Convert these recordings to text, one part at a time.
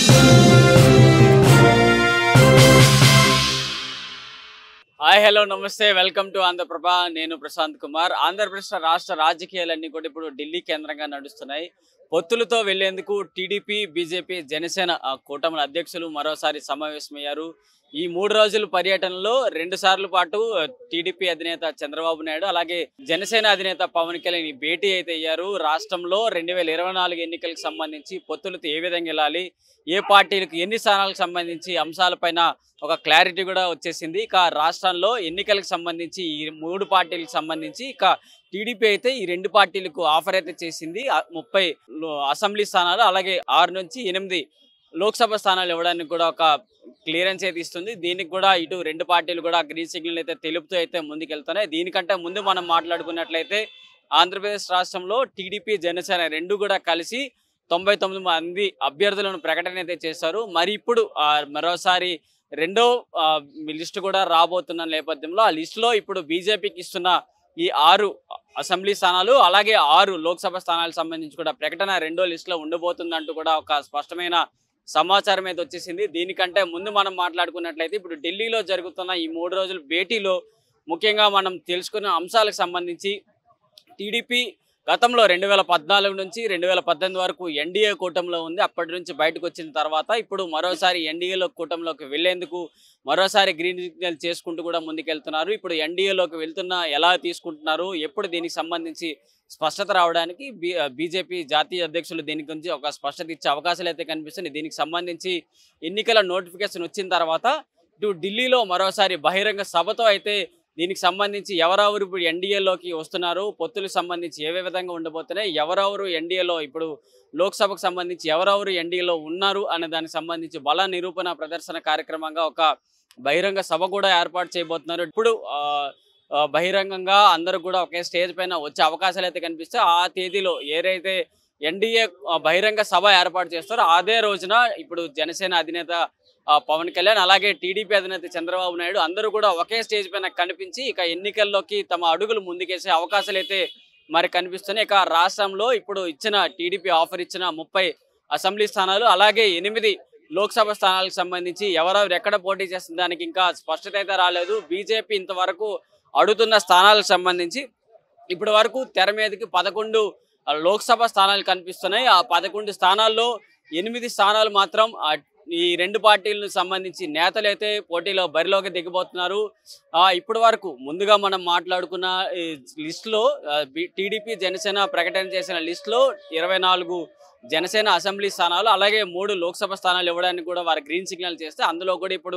hi hello నమస్తే welcome to Andhra Prabha నేను ప్రశాంత్ కుమార్ ఆంధ్రప్రదేశ్ రాష్ట్ర రాజకీయాలన్నీ కూడా ఇప్పుడు ఢిల్లీ కేంద్రంగా నడుస్తున్నాయి పొత్తులతో వెళ్లేందుకు టీడీపీ బీజేపీ జనసేన ఆ, కూటముల అధ్యక్షులు మరోసారి సమావేశమయ్యారు ఈ మూడు రోజుల పర్యటనలో రెండు సార్లు పాటు ఆ, టీడీపీ అధినేత చంద్రబాబు నాయుడు అలాగే జనసేన అధినేత పవన్ కళ్యాణ్ ఈ భేటీ అయితే అయ్యారు రాష్ట్రంలో రెండు వేల ఇరవై నాలుగు ఎన్నికలకు సంబంధించి పొత్తులతో ఏ విధంగా వెళ్ళాలి ఏ పార్టీలకు ఎన్ని స్థానాలకు సంబంధించి అంశాలపైన ఒక క్లారిటీ కూడా వచ్చేసింది ఇక రాష్ట్రంలో ఎన్నికలకు సంబంధించి ఈ మూడు పార్టీలకు సంబంధించి ఇక టీడీపీ అయితే ఈ రెండు పార్టీలకు ఆఫర్ అయితే చేసింది ఆ ముప్పై లో- అసెంబ్లీ స్థానాలు అలాగే ఆరు నుంచి ఎనిమిది లోక్సభ స్థానాలు ఇవ్వడానికి కూడా ఒక క్లియరెన్స్ అయితే ఇస్తుంది దీనికి కూడా ఇటు రెండు పార్టీలు కూడా గ్రీన్ సిగ్నల్ అయితే తెలుపుతూ అయితే ముందుకెళ్తున్నాయి దీనికంటే ముందు మనం మాట్లాడుకున్నట్లయితే ఆంధ్రప్రదేశ్ రాష్ట్రంలో టీడీపీ జనసేన రెండు కూడా కలిసి తొంభై తొమ్మిది మంది అభ్యర్థులను ప్రకటన అయితే చేశారు మరి ఇప్పుడు ఆ, మరోసారి రెండో ఆ, లిస్టు కూడా రాబోతున్న నేపథ్యంలో ఆ లిస్టులో ఇప్పుడు బీజేపీకి ఇస్తున్న ఈ ఆరు అసెంబ్లీ స్థానాలు అలాగే ఆరు లోక్సభ స్థానాలకు సంబంధించి కూడా ప్రకటన రెండో లిస్టులో ఉండబోతుందంటూ కూడా ఒక స్పష్టమైన సమాచారం అయితే వచ్చేసింది దీనికంటే ముందు మనం మాట్లాడుకున్నట్లయితే ఇప్పుడు ఢిల్లీలో జరుగుతున్న ఈ మూడు రోజుల భేటీలో ముఖ్యంగా మనం తెలుసుకున్న అంశాలకు సంబంధించి టీడీపీ గతంలో రెండు వేల పద్నాలుగు నుంచి రెండు వేల పద్దెనిమిది వరకు ఎన్డీఏ కూటమిలో ఉంది అప్పటి నుంచి బయటకు వచ్చిన తర్వాత ఇప్పుడు మరోసారి ఎన్డీఏలో కూటమిలోకి వెళ్లేందుకు మరోసారి గ్రీన్ సిగ్నల్ చేసుకుంటూ కూడా ముందుకెళ్తున్నారు ఇప్పుడు ఎన్డీఏలోకి వెళ్తున్న ఎలా తీసుకుంటున్నారు ఎప్పుడు దీనికి సంబంధించి స్పష్టత రావడానికి బీ బీజేపీ జాతీయ అధ్యక్షులు దీని గురించి ఒక స్పష్టత ఇచ్చే అవకాశాలు అయితే కనిపిస్తున్నాయి దీనికి సంబంధించి ఎన్నికల నోటిఫికేషన్ వచ్చిన తర్వాత ఇటు ఢిల్లీలో మరోసారి బహిరంగ సభతో అయితే దీనికి సంబంధించి ఎవరెవరు ఇప్పుడు ఎన్డీఏలోకి వస్తున్నారు పొత్తులకు సంబంధించి ఏ విధంగా ఉండబోతున్నాయి ఎవరెవరు ఎన్డీఏలో ఇప్పుడు లోక్సభకు సంబంధించి ఎవరెవరు ఎన్డీఏలో ఉన్నారు అనే దానికి సంబంధించి బల నిరూపణ ప్రదర్శన కార్యక్రమంగా ఒక బహిరంగ సభ కూడా ఏర్పాటు చేయబోతున్నారు ఇప్పుడు ఆ, ఆ, బహిరంగంగా అందరూ కూడా ఒకే స్టేజ్ పైన వచ్చే అవకాశాలు అయితే కనిపిస్తాయి ఆ తేదీలో ఏదైతే ఎన్డీఏ బహిరంగ సభ ఏర్పాటు చేస్తారో అదే రోజున ఇప్పుడు జనసేన అధినేత ఆ, పవన్ కళ్యాణ్ అలాగే టీడీపీ అధినేత చంద్రబాబు నాయుడు అందరూ కూడా ఒకే స్టేజ్ పైన కనిపించి ఇక ఎన్నికల్లోకి తమ అడుగులు ముందుకేసే అవకాశాలు అయితే మరి కనిపిస్తున్నాయి ఇక రాష్ట్రంలో ఇప్పుడు ఇచ్చిన టీడీపీ ఆఫర్ ఇచ్చిన ముప్పై అసెంబ్లీ స్థానాలు అలాగే ఎనిమిది లోక్సభ స్థానాలకు సంబంధించి ఎవరెవరు ఎక్కడ పోటీ చేస్తున్న దానికి ఇంకా స్పష్టత అయితే రాలేదు బీజేపీ ఇంతవరకు అడుగుతున్న స్థానాలకు సంబంధించి ఇప్పటి వరకు తెర మీదకి పదకొండు ఆ, లోక్సభ స్థానాలు కనిపిస్తున్నాయి ఆ పదకొండు స్థానాల్లో ఎనిమిది స్థానాలు మాత్రం ఆ, ఈ రెండు పార్టీలకు సంబంధించి నేతలు అయితే పోటీలో బరిలోకి దిగబోతున్నారు ఆ, ఇప్పటి వరకు ముందుగా మనం మాట్లాడుకున్న ఈ లిస్టులో టీడీపీ జనసేన ప్రకటన చేసిన లిస్టులో ఇరవై నాలుగు జనసేన అసెంబ్లీ స్థానాలు అలాగే మూడు లోక్సభ స్థానాలు ఇవ్వడానికి కూడా వారు గ్రీన్ సిగ్నల్ చేస్తే అందులో కూడా ఇప్పుడు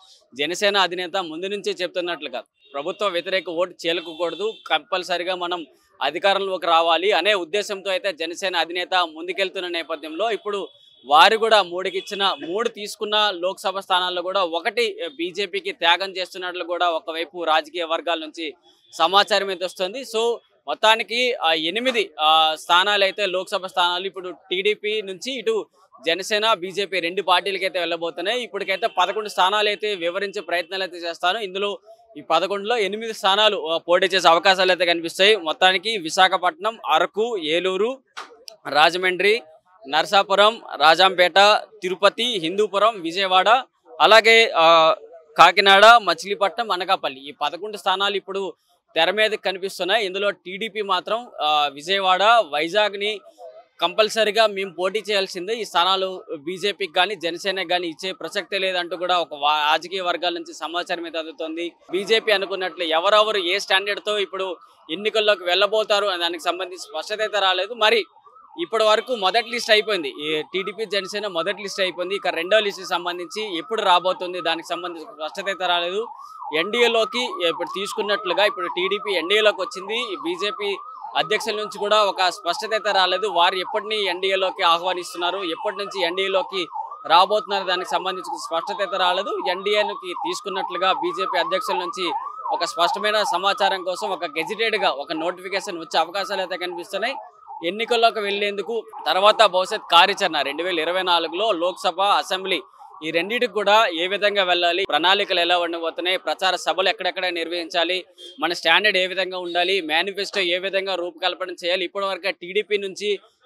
జనసేన అధినేత ముందు నుంచే చెప్తున్నట్లుగా ప్రభుత్వ వ్యతిరేక ఓటు చేలకూడదు కంపల్సరిగా మనం అధికారంలోకి రావాలి అనే ఉద్దేశంతో అయితే జనసేన అధినేత ముందుకెళ్తున్న నేపథ్యంలో ఇప్పుడు వారు కూడా మూడుకిచ్చిన మూడు తీసుకున్న లోక్సభ స్థానాల్లో కూడా ఒకటి బీజేపీకి త్యాగం చేస్తున్నట్లు కూడా ఒకవైపు రాజకీయ వర్గాల నుంచి సమాచారం అయితే వస్తుంది సో మొత్తానికి ఆ ఎనిమిది ఆ, స్థానాలు అయితే లోక్సభ స్థానాలు ఇప్పుడు టీడీపీ నుంచి ఇటు జనసేన బీజేపీ రెండు పార్టీలకి అయితే వెళ్ళబోతున్నాయి ఇప్పటికైతే పదకొండు స్థానాలు అయితే వివరించే ప్రయత్నాలు అయితే చేస్తాను ఇందులో ఈ పదకొండులో ఎనిమిది స్థానాలు ఆ, పోటీ చేసే అవకాశాలు అయితే కనిపిస్తాయి మొత్తానికి విశాఖపట్నం అరకు ఏలూరు రాజమండ్రి నరసాపురం రాజాంపేట తిరుపతి హిందూపురం విజయవాడ అలాగే ఆ, కాకినాడ మచిలీపట్నం అనకాపల్లి ఈ పదకొండు స్థానాలు ఇప్పుడు తెర మీద కనిపిస్తున్నాయి ఇందులో టీడీపీ మాత్రం ఆ, విజయవాడ వైజాగ్ని కంపల్సరిగా మేము పోటీ చేయాల్సిందే ఈ స్థానాలు బీజేపీకి కానీ జనసేనకి కానీ ఇచ్చే ప్రసక్తే లేదంటూ కూడా ఒక వా- రాజకీయ వర్గాల నుంచి సమాచారం అయితే అందుతుంది బీజేపీ అనుకున్నట్లు ఎవరెవరు ఏ స్టాండర్డ్ తో ఇప్పుడు ఎన్నికల్లోకి వెళ్ళబోతారు అనే దానికి సంబంధించి స్పష్టత అయితే రాలేదు మరి ఇప్పటి వరకు మొదటి లిస్ట్ అయిపోయింది ఈ టీడీపీ జనసేన మొదటి లిస్ట్ అయిపోయింది ఇక రెండో లిస్ట్ సంబంధించి ఎప్పుడు రాబోతుంది దానికి సంబంధించి స్పష్టత అయితే రాలేదు ఎన్డీఏలోకి ఇప్పుడు తీసుకున్నట్లుగా ఇప్పుడు టీడీపీ ఎన్డీఏలోకి వచ్చింది బీజేపీ అధ్యక్షుల నుంచి కూడా ఒక స్పష్టత అయితే రాలేదు వారు ఎప్పటిని ఎన్డీఏలోకి ఆహ్వానిస్తున్నారు ఎప్పటి నుంచి ఎన్డీఏలోకి రాబోతున్నారు దానికి సంబంధించి స్పష్టత అయితే రాలేదు ఎన్డీఏకి తీసుకున్నట్లుగా బీజేపీ అధ్యక్షుల నుంచి ఒక స్పష్టమైన సమాచారం కోసం ఒక గెజిటెడ్ గా ఒక నోటిఫికేషన్ వచ్చే అవకాశాలు అయితే కనిపిస్తున్నాయి ఎన్నికల్లోకి వెళ్లేందుకు తర్వాత భవిష్యత్ కార్యాచరణ రెండు వేల ఇరవై నాలుగులో లోక్సభ అసెంబ్లీ ఈ రెండింటికి కూడా ఏ విధంగా వెళ్ళాలి ప్రణాళికలు ఎలా ఉండబోతున్నాయి ప్రచార సభలు ఎక్కడెక్కడ నిర్వహించాలి మన స్టాండర్డ్ ఏ విధంగా ఉండాలి మేనిఫెస్టో ఏ విధంగా రూపకల్పన చేయాలి ఇప్పటి వరకు టీడీపీ నుంచి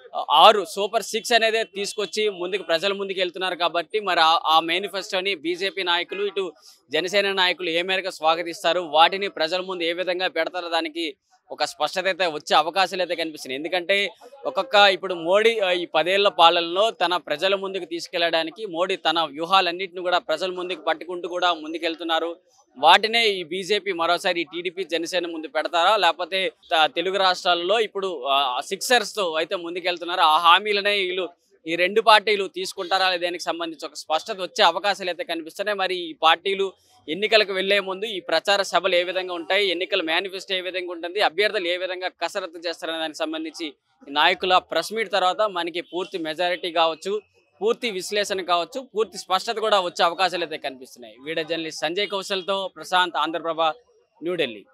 ఆరు సూపర్ సిక్స్ అనేది తీసుకొచ్చి ముందుకు ప్రజల ముందుకు వెళ్తున్నారు కాబట్టి మరి ఆ- ఆ మేనిఫెస్టోని బీజేపీ నాయకులు ఇటు జనసేన నాయకులు ఏ మేరకు స్వాగతిస్తారు వాటిని ప్రజల ముందు ఏ విధంగా పెడతారో దానికి ఒక స్పష్టత అయితే వచ్చే అవకాశాలు అయితే కనిపిస్తున్నాయి ఎందుకంటే ఒక్కొక్క ఇప్పుడు మోడీ ఆ, ఈ పదేళ్ల పాలనలో తన ప్రజల ముందుకు తీసుకెళ్లడానికి మోడీ తన వ్యూహాలన్నింటిని కూడా ప్రజల ముందుకు పట్టుకుంటూ కూడా ముందుకెళ్తున్నారు వాటినే ఈ బీజేపీ మరోసారి టీడీపీ జనసేన ముందు పెడతారా లేకపోతే త- తెలుగు రాష్ట్రాల్లో ఇప్పుడు సిక్సర్స్ తో అయితే ముందుకెళ్తున్నారా ఆ హామీలనే వీళ్ళు ఈ రెండు పార్టీలు తీసుకుంటారా లేదా దానికి సంబంధించి ఒక స్పష్టత వచ్చే అవకాశాలు అయితే కనిపిస్తున్నాయి మరి ఈ పార్టీలు ఎన్నికలకు వెళ్లే ముందు ఈ ప్రచార సభలు ఏ విధంగా ఉంటాయి ఎన్నికల మేనిఫెస్టో ఏ విధంగా ఉంటుంది అభ్యర్థులు ఏ విధంగా కసరత్తు చేస్తారనే దానికి సంబంధించి ఈ నాయకుల ప్రెస్ మీట్ తర్వాత మనకి పూర్తి మెజారిటీ కావచ్చు పూర్తి విశ్లేషణ కావచ్చు పూర్తి స్పష్టత కూడా వచ్చే అవకాశాలు అయితే కనిపిస్తున్నాయి వీడియో జర్నలిస్ట్ సంజయ్ కౌశల్తో ప్రశాంత్ ఆంధ్రప్రభ న్యూఢిల్లీ